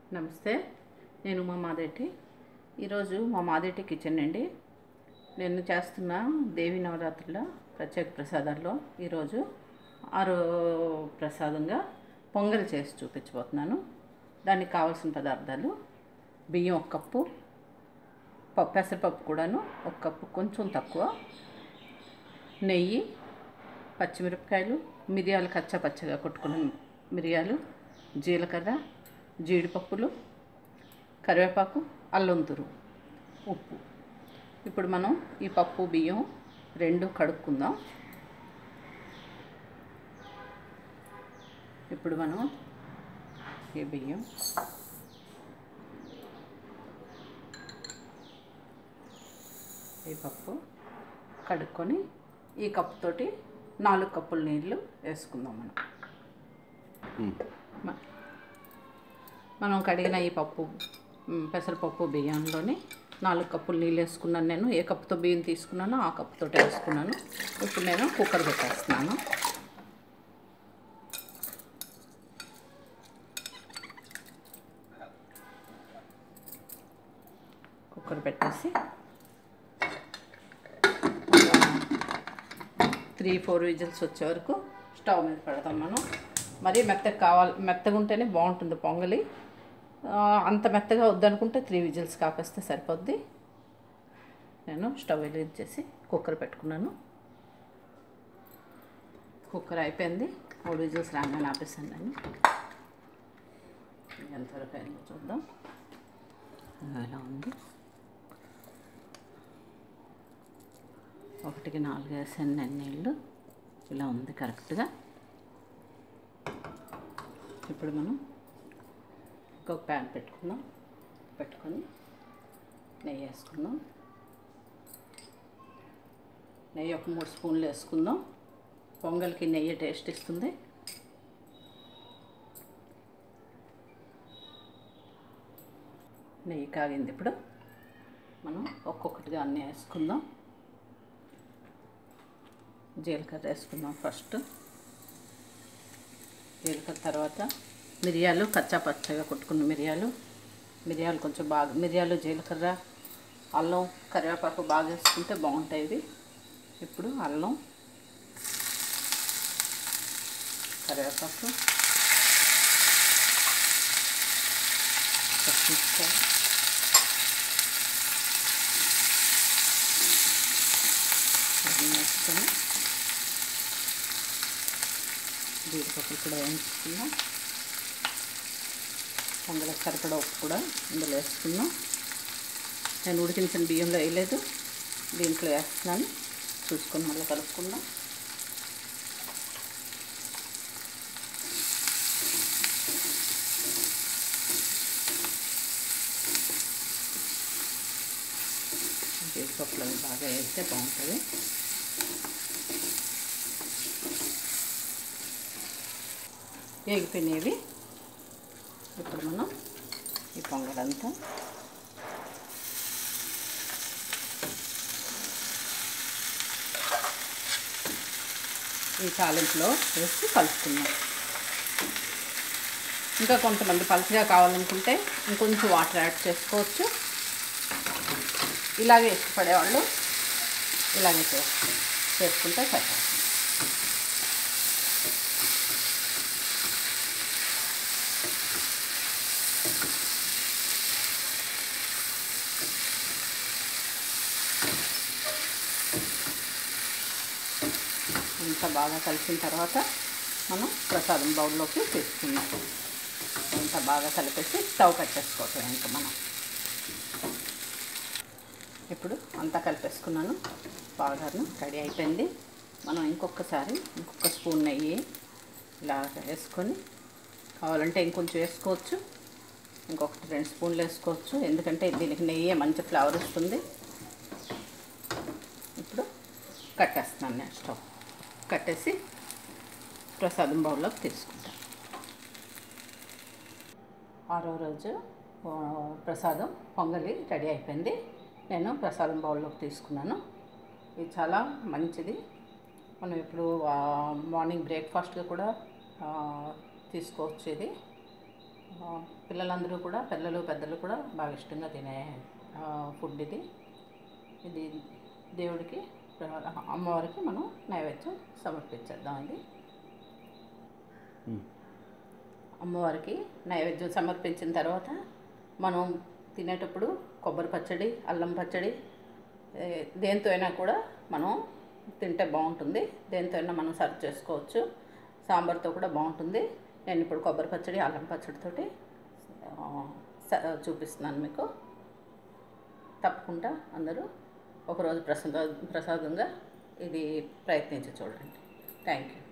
నమస్తే నేను మా మాదేటి ఈరోజు మా మాదేటి కిచెన్ అండి నేను చేస్తున్న దేవి నవరాత్రుల ప్రత్యేక ప్రసాదాల్లో ఈరోజు ఆరో ప్రసాదంగా పొంగల్ చేసి చూపించబోతున్నాను దానికి కావాల్సిన పదార్థాలు బియ్యం ఒక కప్పు పప్పు పెసరపప్పు కూడాను ఒక కప్పు కొంచెం తక్కువ నెయ్యి పచ్చిమిరపకాయలు మిరియాలు కచ్చా పచ్చగా కొట్టుకున్న మిరియాలు జీలకర్ర జీడిపప్పులు కరివేపాకు అల్లం తురు ఉప్పు ఇప్పుడు మనం ఈ పప్పు బియ్యం రెండు కడుక్కుందాం ఇప్పుడు మనం ఈ బియ్యం ఈ పప్పు కడుక్కొని ఈ కప్పుతోటి నాలుగు కప్పుల నీళ్ళు వేసుకుందాం మనం మ- మనం కడిగిన ఈ పప్పు మ్, పెసరపప్పు బియ్యంలోని నాలుగు కప్పులు నీళ్ళు వేసుకున్నాను నేను ఏ కప్పుతో బియ్యం తీసుకున్నానో ఆ కప్పుతో వేసుకున్నాను ఇప్పుడు నేను కుక్కర్ పెట్టేస్తున్నాను కుక్కర్ పెట్టేసి త్రీ ఫోర్ విజిల్స్ వచ్చే వరకు స్టవ్ మీద పెడతాం మనం మరీ మెత్తగా కావాలి మెత్తగా ఉంటేనే బాగుంటుంది పొంగలి ఆ, అంత మెత్తగా వద్దనుకుంటే త్రీ విజిల్స్ కాపేస్తే సరిపోద్ది నేను స్టవ్ వెలిగించేసి కుక్కర్ పెట్టుకున్నాను కుక్కర్ అయిపోయింది మూడు విజిల్స్ రాగానే ఆపేసాను నేను ఎంతవరకు అయిందో చూద్దాం ఎలా ఉంది ఒకటికి నాలుగు వేసాను నేను నీళ్ళు ఇలా ఉంది కరెక్ట్గా ఇప్పుడు మనం ఇంకొక ప్యాన్ పెట్టుకుందాం పెట్టుకొని నెయ్యి వేసుకుందాం నెయ్యి ఒక మూడు స్పూన్లు వేసుకుందాం పొంగల్కి నెయ్యి టేస్ట్ ఇస్తుంది నెయ్యి కాగింది ఇప్పుడు మనం ఒక్కొక్కటిగా అన్నీ వేసుకుందాం జీలకర్ర వేసుకుందాం ఫస్ట్ జీలకర్ర తర్వాత మిరియాలు కచ్చా పచ్చగా కొట్టుకున్న మిరియాలు మిరియాలు కొంచెం బాగా మిరియాలు జీలకర్ర అల్లం కరివేపాకు బాగా వేసుకుంటే బాగుంటాయి ఇవి ఇప్పుడు అల్లం కరివేపాకు పచ్చిమిరపకాయ అన్నీ వేసుకొని జీడిపప్పులు కూడా వేయించుకుందాం పొంగలకు సరిపడా ఉప్పు కూడా ఇందులో వేసుకుందాం నేను ఉడికించిన బియ్యంలో వేయలేదు దీంట్లో వేస్తున్నాను చూసుకొని మళ్ళీ కలుపుకుందాం జీడిపప్పులు అవి బాగా వేస్తే బాగుంటుంది వేగిపోయినవి ఇప్పుడు మనం ఈ పొంగలంతా ఈ తాలింపులో వేసి కలుపుకుందాం ఇంకా కొంతమంది పలుచగా కావాలనుకుంటే ఇంకొంచెం వాటర్ యాడ్ చేసుకోవచ్చు ఇలాగే ఇష్టపడేవాళ్ళు ఇలాగే చేసు చేసుకుంటే సరిపోతుంది అంతా బాగా కలిసిన తర్వాత మనం ప్రసాదం బౌల్లోకి తీసుకుందాం అంతా బాగా కలిపేసి స్టవ్ కట్టేసుకోవటం ఇంకా మనం ఇప్పుడు అంతా కలిపేసుకున్నాను బాగాను రెడీ అయిపోయింది మనం ఇంకొకసారి ఇంకొక స్పూన్ నెయ్యి ఇలా వేసుకొని కావాలంటే ఇంకొంచెం వేసుకోవచ్చు ఇంకొకటి రెండు స్పూన్లు వేసుకోవచ్చు ఎందుకంటే దీనికి నెయ్యి మంచి ఫ్లేవర్ వస్తుంది ఇప్పుడు కట్టేస్తున్నాను నేను స్టవ్ కట్టేసి ప్రసాదం బౌల్లోకి తీసుకుంటాను ఆరో రోజు ఆ, ప్రసాదం పొంగలి రెడీ అయిపోయింది నేను ప్రసాదం బౌల్లోకి తీసుకున్నాను ఇది చాలా మంచిది మనం ఇప్పుడు ఆ, మార్నింగ్ బ్రేక్ఫాస్ట్గా కూడా ఆ, తీసుకోవచ్చు ఇది ఆ, పిల్లలందరూ కూడా పిల్లలు పెద్దలు కూడా బాగా ఇష్టంగా తినే ఆ, ఫుడ్ ఇది ఇది దేవుడికి ప్ర- అమ్మవారికి మనం నైవేద్యం సమర్పించేద్దాం ఇది అమ్మవారికి నైవేద్యం సమర్పించిన తర్వాత మనం తినేటప్పుడు కొబ్బరి పచ్చడి అల్లం పచ్చడి ఏ, దేంతో అయినా కూడా మనం తింటే బాగుంటుంది దేంతో అయినా మనం సర్వ్ చేసుకోవచ్చు సాంబార్తో కూడా బాగుంటుంది నేను ఇప్పుడు కొబ్బరి పచ్చడి అల్లం పచ్చడితోటి ఆ, స- చూపిస్తున్నాను మీకు తప్పకుండా అందరూ ఒకరోజు ప్రసాద ప్రసాదంగా ఇది ప్రయత్నించి చూడండి థ్యాంక్ యూ